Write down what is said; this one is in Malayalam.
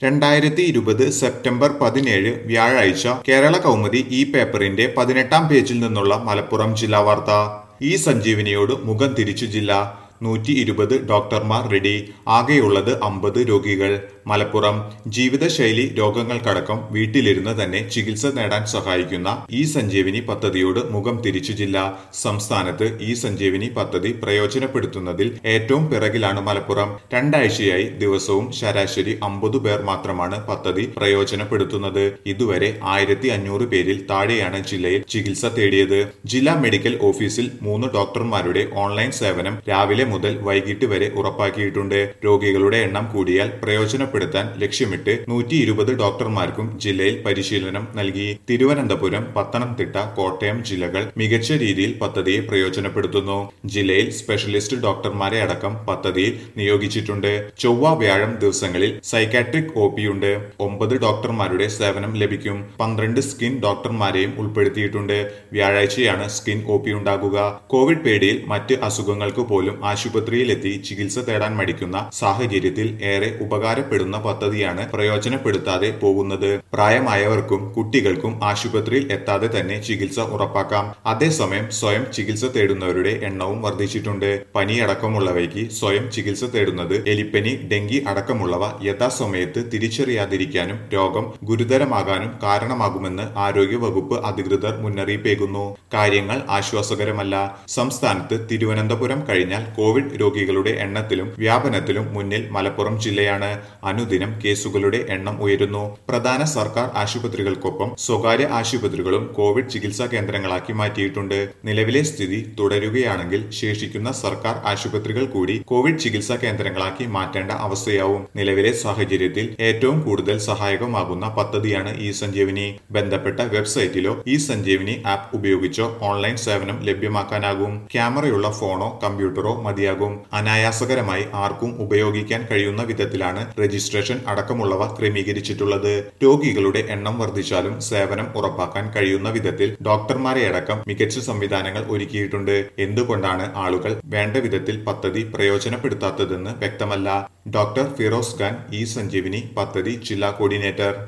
രണ്ടായിരത്തി ഇരുപത് സെപ്റ്റംബർ പതിനേഴ് വ്യാഴാഴ്ച കേരള കൗമുദി ഈ പേപ്പറിന്റെ പതിനെട്ടാം പേജിൽ നിന്നുള്ള മലപ്പുറം ജില്ലാ വാർത്ത ഈ സഞ്ജീവനിയോട് മുഖം തിരിച്ചു ജില്ല നൂറ്റി ഇരുപത് ഡോക്ടർമാർ റെഡി ആകെയുള്ളത് അമ്പത് രോഗികൾ മലപ്പുറം ജീവിതശൈലി രോഗങ്ങൾക്കടക്കം വീട്ടിലിരുന്ന് തന്നെ ചികിത്സ നേടാൻ സഹായിക്കുന്ന ഈ സഞ്ജീവനി പദ്ധതിയോട് മുഖം തിരിച്ചു ജില്ല സംസ്ഥാനത്ത് ഈ സഞ്ജീവനി പദ്ധതി പ്രയോജനപ്പെടുത്തുന്നതിൽ ഏറ്റവും പിറകിലാണ് മലപ്പുറം രണ്ടാഴ്ചയായി ദിവസവും ശരാശരി അമ്പത് പേർ മാത്രമാണ് പദ്ധതി പ്രയോജനപ്പെടുത്തുന്നത് ഇതുവരെ ആയിരത്തി അഞ്ഞൂറ് പേരിൽ താഴെയാണ് ജില്ലയിൽ ചികിത്സ തേടിയത് ജില്ലാ മെഡിക്കൽ ഓഫീസിൽ മൂന്ന് ഡോക്ടർമാരുടെ ഓൺലൈൻ സേവനം രാവിലെ മുതൽ വൈകിട്ട് വരെ ഉറപ്പാക്കിയിട്ടുണ്ട് രോഗികളുടെ എണ്ണം കൂടിയാൽ പ്രയോജനപ്പെടുത്താൻ ലക്ഷ്യമിട്ട് നൂറ്റി ഇരുപത് ഡോക്ടർമാർക്കും ജില്ലയിൽ പരിശീലനം നൽകി തിരുവനന്തപുരം പത്തനംതിട്ട കോട്ടയം ജില്ലകൾ മികച്ച രീതിയിൽ പദ്ധതിയെ പ്രയോജനപ്പെടുത്തുന്നു ജില്ലയിൽ സ്പെഷ്യലിസ്റ്റ് ഡോക്ടർമാരെ അടക്കം പദ്ധതിയിൽ നിയോഗിച്ചിട്ടുണ്ട് ചൊവ്വ വ്യാഴം ദിവസങ്ങളിൽ സൈക്കാട്രിക് ഒ ഉണ്ട് ഒമ്പത് ഡോക്ടർമാരുടെ സേവനം ലഭിക്കും പന്ത്രണ്ട് സ്കിൻ ഡോക്ടർമാരെയും ഉൾപ്പെടുത്തിയിട്ടുണ്ട് വ്യാഴാഴ്ചയാണ് സ്കിൻ ഒ പി ഉണ്ടാകുക കോവിഡ് പേടിയിൽ മറ്റ് അസുഖങ്ങൾക്ക് പോലും ആശുപത്രിയിലെത്തി ചികിത്സ തേടാൻ മടിക്കുന്ന സാഹചര്യത്തിൽ ഏറെ ഉപകാരപ്പെടുന്ന പദ്ധതിയാണ് പ്രയോജനപ്പെടുത്താതെ പോകുന്നത് പ്രായമായവർക്കും കുട്ടികൾക്കും ആശുപത്രിയിൽ എത്താതെ തന്നെ ചികിത്സ ഉറപ്പാക്കാം അതേസമയം സ്വയം ചികിത്സ തേടുന്നവരുടെ എണ്ണവും വർദ്ധിച്ചിട്ടുണ്ട് പനിയടക്കമുള്ളവയ്ക്ക് സ്വയം ചികിത്സ തേടുന്നത് എലിപ്പനി ഡെങ്കി അടക്കമുള്ളവ യഥാസമയത്ത് തിരിച്ചറിയാതിരിക്കാനും രോഗം ഗുരുതരമാകാനും കാരണമാകുമെന്ന് ആരോഗ്യ വകുപ്പ് അധികൃതർ മുന്നറിയിപ്പേകുന്നു കാര്യങ്ങൾ ആശ്വാസകരമല്ല സംസ്ഥാനത്ത് തിരുവനന്തപുരം കഴിഞ്ഞാൽ കോവിഡ് രോഗികളുടെ എണ്ണത്തിലും വ്യാപനത്തിലും മുന്നിൽ മലപ്പുറം ജില്ലയാണ് അനുദിനം കേസുകളുടെ എണ്ണം ഉയരുന്നു പ്രധാന സർക്കാർ ആശുപത്രികൾക്കൊപ്പം സ്വകാര്യ ആശുപത്രികളും കോവിഡ് ചികിത്സാ കേന്ദ്രങ്ങളാക്കി മാറ്റിയിട്ടുണ്ട് നിലവിലെ സ്ഥിതി തുടരുകയാണെങ്കിൽ ശേഷിക്കുന്ന സർക്കാർ ആശുപത്രികൾ കൂടി കോവിഡ് ചികിത്സാ കേന്ദ്രങ്ങളാക്കി മാറ്റേണ്ട അവസ്ഥയാവും നിലവിലെ സാഹചര്യത്തിൽ ഏറ്റവും കൂടുതൽ സഹായകമാകുന്ന പദ്ധതിയാണ് ഈ സഞ്ജീവനി ബന്ധപ്പെട്ട വെബ്സൈറ്റിലോ ഈ സഞ്ജീവനി ആപ്പ് ഉപയോഗിച്ചോ ഓൺലൈൻ സേവനം ലഭ്യമാക്കാനാകും ക്യാമറയുള്ള ഫോണോ കമ്പ്യൂട്ടറോ മതിയാകും അനായാസകരമായി ആർക്കും ഉപയോഗിക്കാൻ കഴിയുന്ന വിധത്തിലാണ് രജിസ്ട്രേഷൻ അടക്കമുള്ളവ ക്രമീകരിച്ചിട്ടുള്ളത് രോഗികളുടെ എണ്ണം വർദ്ധിച്ചാലും സേവനം ഉറപ്പാക്കാൻ കഴിയുന്ന വിധത്തിൽ ഡോക്ടർമാരെ അടക്കം മികച്ച സംവിധാനങ്ങൾ ഒരുക്കിയിട്ടുണ്ട് എന്തുകൊണ്ടാണ് ആളുകൾ വേണ്ട വിധത്തിൽ പദ്ധതി പ്രയോജനപ്പെടുത്താത്തതെന്ന് വ്യക്തമല്ല ഡോക്ടർ ഫിറോസ് ഖാൻ ഇ സഞ്ജീവിനി പദ്ധതി ജില്ലാ കോർഡിനേറ്റർ